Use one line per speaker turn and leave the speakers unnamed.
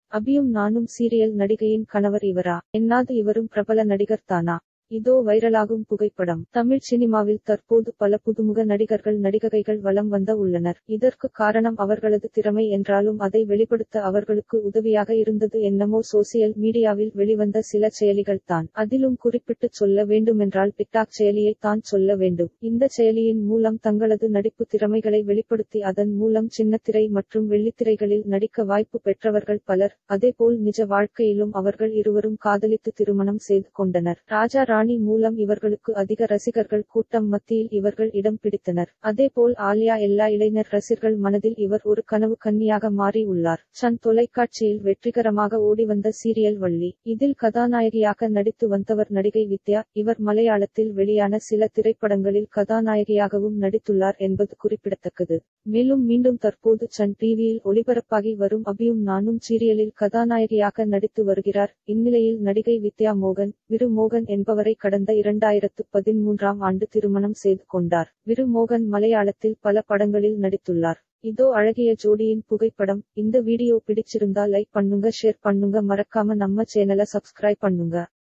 அபியும் நானும் சீரியல் நடிகையின் கணவர் இவரா என்னாது இவரும் பிரபல நடிகர் தானா இதோ வைரலாகும் புகைப்படம் தமிழ் சினிமாவில் தற்போது பல புதுமுக நடிகர்கள் நடிகைகள் வலம் வந்த உள்ளனர் இதற்கு காரணம் அவர்களது திறமை என்றாலும் அதை வெளிப்படுத்த அவர்களுக்கு உதவியாக இருந்தது என்னமோ சோசியல் மீடியாவில் வெளிவந்த சில செயலிகள் தான் அதிலும் குறிப்பிட்டு சொல்ல வேண்டுமென்றால் டிக்டாக் செயலியை தான் சொல்ல வேண்டும் இந்த செயலியின் மூலம் தங்களது நடிப்பு திறமைகளை வெளிப்படுத்தி அதன் மூலம் சின்னத்திரை மற்றும் வெள்ளித்திரைகளில் நடிக்க வாய்ப்பு பெற்றவர்கள் பலர் அதேபோல் நிஜ வாழ்க்கையிலும் அவர்கள் இருவரும் காதலித்து திருமணம் செய்து கொண்டனர் ராஜா ராணி மூலம் இவர்களுக்கு அதிக ரசிகர்கள் கூட்டம் மத்தியில் இவர்கள் இடம் பிடித்தனர் அதேபோல் ஆலியா எல்லா இளைஞர் ரசிகர்கள் மனதில் இவர் ஒரு கனவு கன்னியாக மாறி உள்ளார் சன் தொலைக்காட்சியில் வெற்றிகரமாக ஓடிவந்த சீரியல் வள்ளி இதில் கதாநாயகியாக நடித்து வந்தவர் நடிகை வித்யா இவர் மலையாளத்தில் வெளியான சில திரைப்படங்களில் கதாநாயகியாகவும் நடித்துள்ளார் என்பது குறிப்பிடத்தக்கது மேலும் மீண்டும் தற்போது சன் டிவியில் ஒளிபரப்பாகி வரும் அபியும் நானும் சீரியலில் கதாநாயகியாக நடித்து வருகிறார் இந்நிலையில் நடிகை வித்யா மோகன் விரு மோகன் என்பவரை கடந்த இரண்டாயிரத்து பதிமூன்றாம் ஆண்டு திருமணம் செய்து கொண்டார் விரு மோகன் மலையாளத்தில் பல படங்களில் நடித்துள்ளார் இதோ அழகிய ஜோடியின் புகைப்படம் இந்த வீடியோ பிடிச்சிருந்தா லைக் பண்ணுங்க ஷேர் பண்ணுங்க மறக்காம நம்ம சேனலை சப்ஸ்கிரைப் பண்ணுங்க